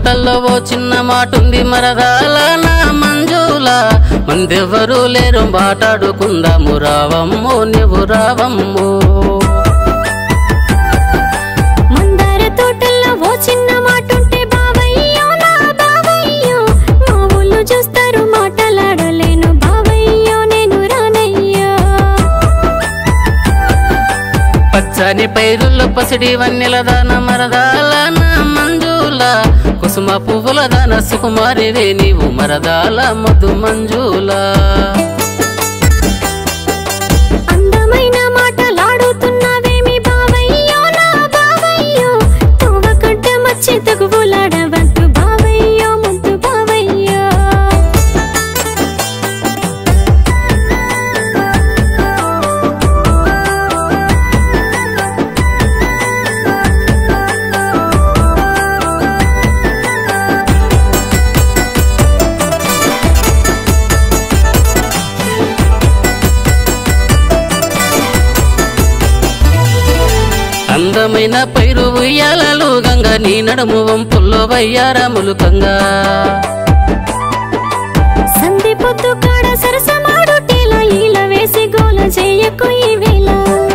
తోటల్లో ఓ చిన్న మాటుంది మరదాల నా మంజుల మందెవ్వరు లేరు మాట్లాడుకుందాము రావమ్మో నువ్వు రావమ్మో మందార తోటల్లో ఓ చిన్న మాటుంటే బావయ్యో నా బావయ్యో మా ఊళ్ళు చూస్తారు మాటలాడలేను బావయ్యో నేను రానయ్యో పచ్చని పైరుల్లో పసిడి వన్నెల దాన మరదాల నా మంజుల కుసుమ పువ్వుల దాన సుకుమారివే నీవు మరదాల మధు మంజుల అందమైన మాటలాడుతున్నావేమి బావయ్యో నా బావయ్యో తోవకట్ట మచ్చి తగువులాడవద్దు బావయ్యో ముద్దు బావయ్యో అందమైన పైరు ఉయ్యాలలు గంగ నీ నడుము వంపుల్లో వయ్యారములు కంగా సంధి పొద్దు కాడ సరసమాడు టేలా ఈల వేసి గోల చేయకు ఈ వేళ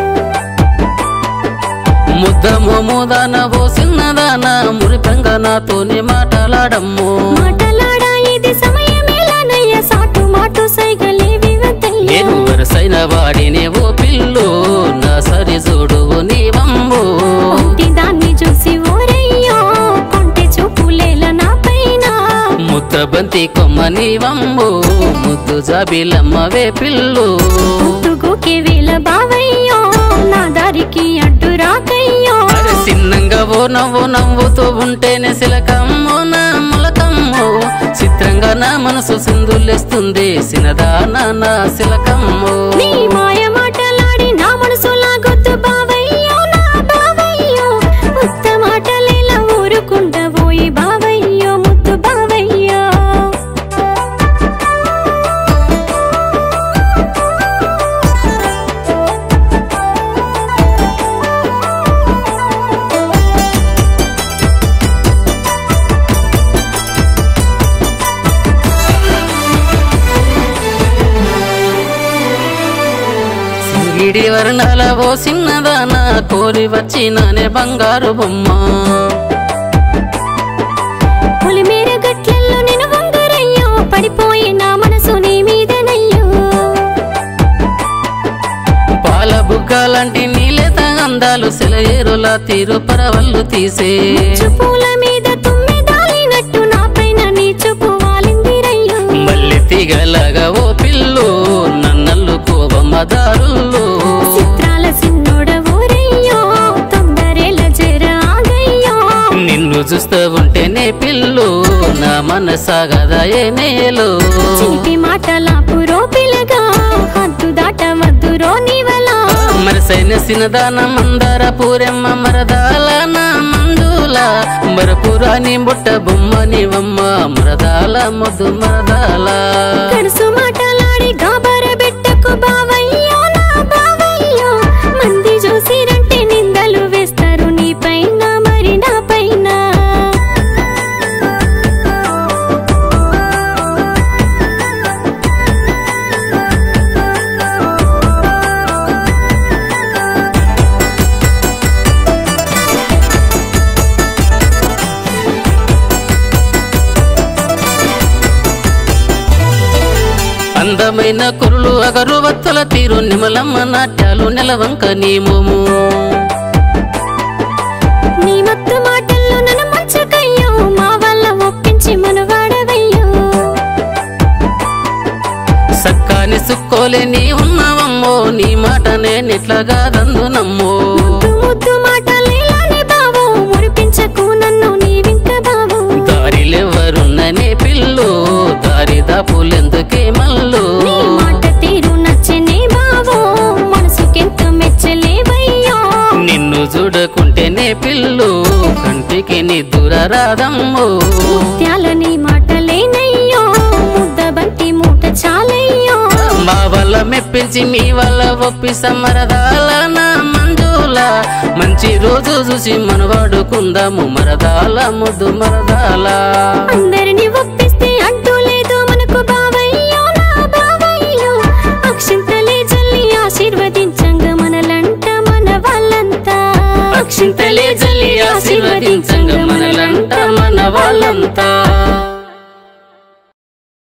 ముద్ద మోముదాన ఓ సిన్నదాన మురిపెంగ నాతోనే మాటలాడమ్మో మాటలాడా ఇది సమయమేలానయ్య సాటు మాటు సైగలేవి వద్దయ్య నేను వరసైన వాడినే ఓ పిల్లు నా సరి చూడు నీవమ్ము ఒంటి దాన్ని చూసి ఓరయ్యో కొంటె చూపులేల నా పైన ముద్ద బంతి కొమ్మ నీవమ్ము ముద్దు జాబిలమ్మవే పిల్లు పుట్టుగుకి వేల బావయ్యో నా దారికి అడ్డు రాకయ్యో అరే సిన్నంగా ఓ నవ్వు నవ్వుతూ ఉంటేనే సిలకమ్మో నా ములకమ్మో చిత్రంగా నా మనసు సింధులేస్తుంది సినదాన నా సిలకమ్మో నీ మాయ మాటలాడి నా మనసు లాగొద్దు బావయ్యో నా బావయ్యో ఉత్త మాటలేలా ఊరుకుంటబోయి బావయ్యో ముద్దు బావయ్యో సింగిడి వర్ణాల ఓ సిన్నదాన కోరి వచ్చినానే బంగారు బొమ్మ పులిమేర గట్లల్లో నేను వంగరయ్యో పడిపోయి నా మనసు నీ మీదనయ్యో పాల బుగ్గలాంటి నీలేత అందాలు సెలయేరుల తీరు పరవళ్ళు తీసే చూపుల మీద తుమ్మెదాలినట్టు నా పైన నీ చూపు వాలిందిరయ్యో మళ్ళీ తీగలగా ఓ పిల్లు నన్నల్లు కోబమ్మ దారుల్లో చిత్రాల సిన్నోడ ఊరయ్యో తొందరేల జర ఆగయ్యో నిన్ను చూస్తూ ఉంటేనే పిల్లు నా మనసాగదా ఏ మేలు చిలిపి మాటల పురో పిలగా హద్దు దాటవద్దు రో నీవలా మరసైన సినదాన మందార పూరెమ్మ మరదాల నా మంజుల మరపురాని బుట్ట బొమ్మ నీవమ్మ మరదాల మధు మరదాల కడుసు మాటలాడి గాబర బెట్టకు బావయ్యో నా బావయ్యో మంది చూసిరంటే నిందలు వేస్తారు నీ పైన మరి నా పైన అందమైన కురులు అగరు వత్తుల తీరు నిమలమ్మ నాట్యాలు నెలవంక నీ మోము నీ మత్తు మాటల్లో నన్ను మంచకయ్యో మా వల్ల ఒప్పించి మనవాడవయ్యో సక్కాని సుక్కోలే నీ ఉన్నావమ్మో నీ మాట నేనిట్లగా దందునమ్మో ముద్దు ముద్దు మాటలేలానే బావో మురిపించకు నన్ను నీవింక బావో దారిలెవరున్ననే పిల్లు దారి దాపులెందుకే మల్లు నీ మాట తీరు నచ్చనే బావో మనసుకెంత మెచ్చలేవయ్యో నిన్ను చూడకుంటేనే పిల్లు కంటికి నిద్దుర రాదమ్మో ముత్యాల నీ మాటలేనయ్యో ముద్ద బంతి మూట చాలయ్యో మా వల్ల మెప్పించి మీ వల్ల ఒప్పి సమరదాల నా మంజుల మంజుల మంచి రోజు చూసి మనవాడుకుందాము మరదాల ముద్దు మరదాల అందరిని ఒక్క